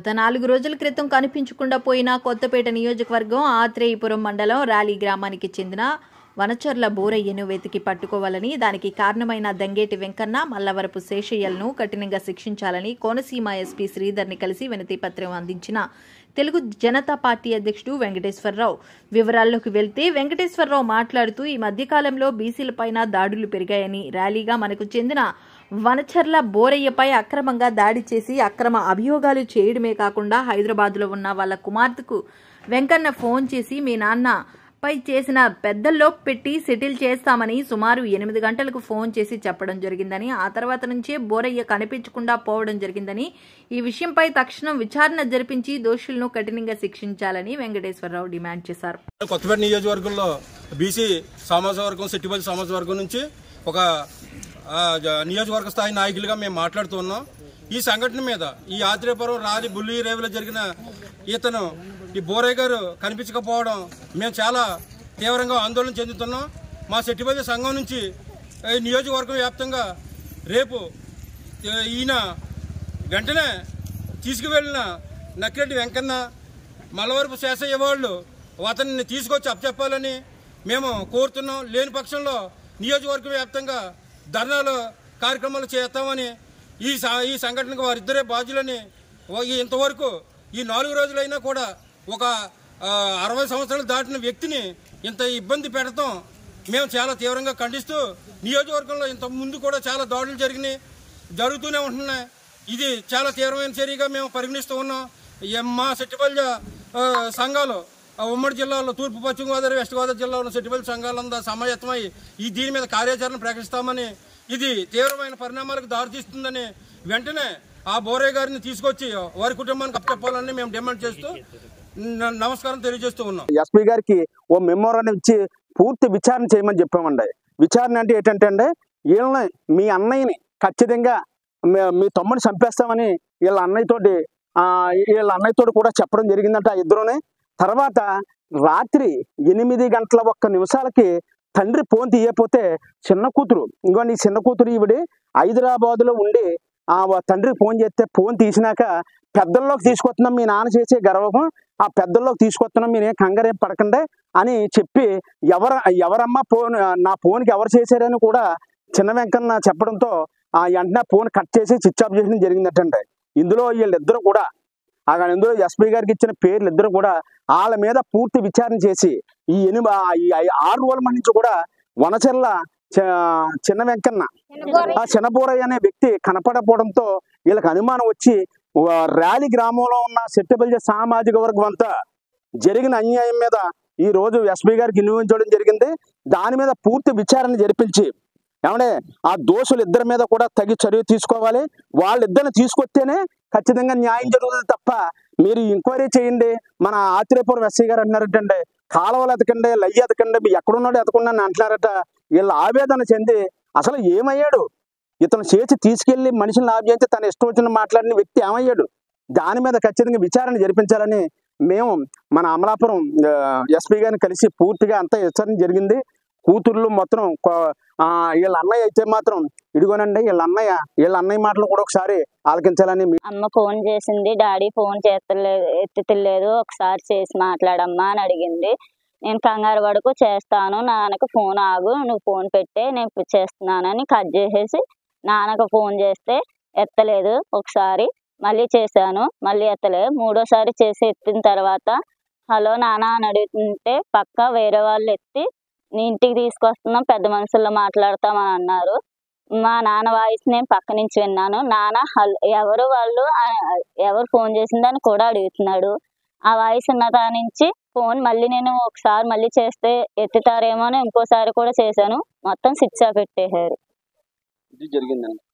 గత నాలుగు రోజుల క్రితం కనిపించకుండా పోయిన కొత్తపేట నియోజకవర్గం ఆత్రేయపురం మండలం ర్యాలీ గ్రామానికి చెందిన వనచర్ల బోరయ్యను వెతికి పట్టుకోవాలని దానికి కారణమైన దంగేటి వెంకన్న మల్లవరపు శేషయ్యలను కఠినంగా శిక్షించాలని కోనసీమ ఎస్పీ శ్రీధర్ని కలిసి వినతి పత్రం అందించిన తెలుగు జనతా పార్టీ అధ్యక్షుడు వెంకటేశ్వరరావు వివరాల్లోకి వెళ్తే వెంకటేశ్వరరావు మాట్లాడుతూ ఈ మధ్యకాలంలో బీసీలపైన దాడులు పెరిగాయని ర్యాలీగా మనకు చెందిన వనచర్ల బోరయ్యపై అక్రమంగా దాడి చేసి అక్రమ అభియోగాలు చేయడమే కాకుండా హైదరాబాద్లో ఉన్న వాళ్ళ కుమార్తెకు వెంకన్న ఫోన్ చేసి మీ నాన్న పై చేసిన పెద్దల్లో పెట్టి సెటిల్ చేస్తామని సుమారు ఎనిమిది గంటలకు ఫోన్ చేసి చెప్పడం జరిగిందని ఆ తర్వాత నుంచే బోరయ్య కనిపించకుండా పోవడం జరిగిందని ఈ విషయంపై తక్షణం విచారణ జరిపించి దోషులను కఠినంగా శిక్షించాలని వెంకటేశ్వరరావు డిమాండ్ చేశారు కొత్తపేట నియోజకవర్గంలో బీసీ సామాజిక వర్గం సెట్టిపల్లి సామాజిక వర్గం నుంచి ఒక ఆ, జ- నియోజకవర్గ స్థాయి నాయకులుగా మేము మాట్లాడుతూ ఉన్నాం ఈ సంఘటన మీద ఈ ఆత్రేయపురం రాలి బుల్లి రేవులో జరిగిన ఇతను ఈ బోరయ్య గారు కనిపించకపోవడం మేము చాలా తీవ్రంగా ఆందోళన చెందుతున్నాం మా సెట్టిపల్లి సంఘం నుంచి ఈ నియోజకవర్గం వ్యాప్తంగా రేపు ఏ, ఈయన వెంటనే తీసుకువెళ్ళిన నక్కిరెడ్డి వెంకన్న మలవరపు శేషయ్య వాళ్ళు అతన్ని తీసుకొచ్చి అప్పచెప్పాలని మేము కోరుతున్నాం లేని పక్షంలో నియోజకవర్గ వ్యాప్తంగా ధర్నాలు కార్యక్రమాలు చేస్తామని ఈ స- ఈ సంఘటనకు వారిద్దరే బాధ్యులని ఓ- ఈ ఇంతవరకు ఈ నాలుగు రోజులైనా కూడా ఒక ఆ, అరవై సంవత్సరాలు దాటిన వ్యక్తిని ఇంత ఇబ్బంది పెడతాం మేము చాలా తీవ్రంగా ఖండిస్తూ నియోజకవర్గంలో ఇంత ముందు కూడా చాలా దాడులు జరిగినాయి జరుగుతూనే ఉంటున్నాయి ఇది చాలా తీవ్రమైన చర్యగా మేము పరిగణిస్తూ ఉన్నాం ఈ మా సెట్టిపల్లి ఆ, సంఘాలు ఆ ఉమ్మడి జిల్లాలో తూర్పు పశ్చిమ గోదావరి వెస్ట్ గోదావరి జిల్లాలో ఉన్న సెట్టిపల్లి సంఘాలంతా సమాయత్తమై ఈ దీని మీద కార్యాచరణ ప్రకటిస్తామని ఇది తీవ్రమైన పరిణామాలకు దారితీస్తుందని వెంటనే ఆ బోరయ్య గారిని తీసుకొచ్చి వారి కుటుంబానికి అప్పచెప్పాలని మేము డిమాండ్ చేస్తూ న- నమస్కారం తెలియజేస్తూ ఉన్నాం ఎస్పీ గారికి ఓ మెమోరాన్ని ఇచ్చి పూర్తి విచారణ చేయమని చెప్పామండి విచారణ అంటే ఏంటంటే అండి వీళ్ళని మీ అన్నయ్యని ఖచ్చితంగా మీ- మీ తమ్ముడిని చంపేస్తామని వీళ్ళ అన్నయ్యతోటి ఆ, వీళ్ళ అన్నయ్యతోటి కూడా చెప్పడం జరిగిందంట ఆ ఇద్దరుని తర్వాత రాత్రి ఎనిమిది గంటల ఒక్క నిమిషాలకి తండ్రి ఫోన్ తీయకపోతే చిన్న కూతురు ఇంకోండి ఈ చిన్న కూతురు ఈవిడి హైదరాబాదులో ఉండి ఆ వా- తండ్రికి ఫోన్ చేస్తే ఫోన్ తీసినాక పెద్దల్లోకి తీసుకొస్తున్నాం మీ నాన్న చేసే గర్వం ఆ పెద్దల్లోకి తీసుకొస్తున్నాం మీరు ఏం కంగారేం పడకండి అని చెప్పి ఎవర ఎవరమ్మ ఫోన్ నా ఫోన్కి ఎవరు చేశారని కూడా చిన్న వెంకన్న చెప్పడంతో ఆ వెంటనే ఫోన్ కట్ చేసి స్విచ్ ఆఫ్ చేయడం జరిగిందటండి ఇందులో వీళ్ళిద్దరూ కూడా ఆ ఇందులో ఎస్పీ గారికి ఇచ్చిన పేర్లు ఇద్దరు కూడా వాళ్ళ మీద పూర్తి విచారణ చేసి ఈ ఎనిమి ఆ- ఈ ఐ- ఆరు రోజుల నుంచి కూడా వనచెల్ల చ- చిన్న వెంకన్న ఆ చిన్నబోరయ్య అనే వ్యక్తి కనపడకపోవడంతో వీళ్ళకి అనుమానం వచ్చి ఆ, ర్యాలీ గ్రామంలో ఉన్న సెట్టబల్జ సామాజిక వర్గం అంతా జరిగిన అన్యాయం మీద ఈ రోజు ఎస్పీ గారికి వినియోగించడం జరిగింది దాని మీద పూర్తి విచారణ జరిపించి ఏమంటే ఆ దోషులు ఇద్దరి మీద కూడా తగి చర్య తీసుకోవాలి వాళ్ళిద్దరిని తీసుకొస్తేనే ఖచ్చితంగా న్యాయం జరుగుతుంది తప్ప మీరు ఎంక్వైరీ చేయండి మన ఆత్రేయపురం ఎస్సీ గారు అంటున్నారంటే కాలువలు ఎతకండి లయ్యి ఎతకండి మీరు ఎక్కడున్నాడు ఎతకుండా అని అంటున్నారట వీళ్ళ ఆవేదన చెంది అసలు ఏమయ్యాడు ఇతను చేసి తీసుకెళ్లి మనిషిని లాభ చేసి తన ఇష్టం వచ్చిన మాట్లాడిన వ్యక్తి ఏమయ్యాడు దాని మీద ఖచ్చితంగా విచారణ జరిపించాలని మేము మన అమలాపురం ఎస్పీ గారిని కలిసి పూర్తిగా అంతా విచారణ జరిగింది కూతుర్లు మొత్తం కొ- ఆ, వీళ్ళ అన్నయ్య అయితే మాత్రం ఇదిగోనండి వీళ్ళ అన్నయ్య వీళ్ళ అన్నయ్య మాటలు కూడా ఒకసారి ఆలకించాలని మీ- అమ్మ ఫోన్ చేసింది డాడీ ఫోన్ చేస్తలేదు ఎత్తుతలేదు ఒకసారి చేసి మాట్లాడమ్మా అని అడిగింది నేను కంగారు పడుకు చేస్తాను నాన్నకు ఫోన్ ఆగు నువ్వు ఫోన్ పెట్టే నేను ఇప్పుడు చేస్తున్నానని కట్ చేసేసి నాన్నకు ఫోన్ చేస్తే ఎత్తలేదు ఒకసారి మళ్ళీ చేశాను మళ్ళీ ఎత్తలేదు మూడోసారి చేసి ఎత్తిన తర్వాత హలో నాన్న అని అడుగుతుంటే పక్క వేరే వాళ్ళు ఎత్తి నీ ఇంటికి తీసుకొస్తున్నాం పెద్ద మనుషుల్లో మాట్లాడతామని అన్నారు మా నాన్న వాయిస్ నేను పక్క నుంచి విన్నాను నాన్న హల్ ఎవరు వాళ్ళు ఆ, ఎవరు ఫోన్ చేసిందని కూడా అడుగుతున్నాడు ఆ వాయిస్ ఉన్న దాని నుంచి ఫోన్ మళ్ళీ నేను ఒకసారి మళ్ళీ చేస్తే ఎత్తుతారేమో అని ఇంకోసారి కూడా చేశాను మొత్తం స్విచ్ ఆఫ్ పెట్టేశారు ఇది జరిగిందండి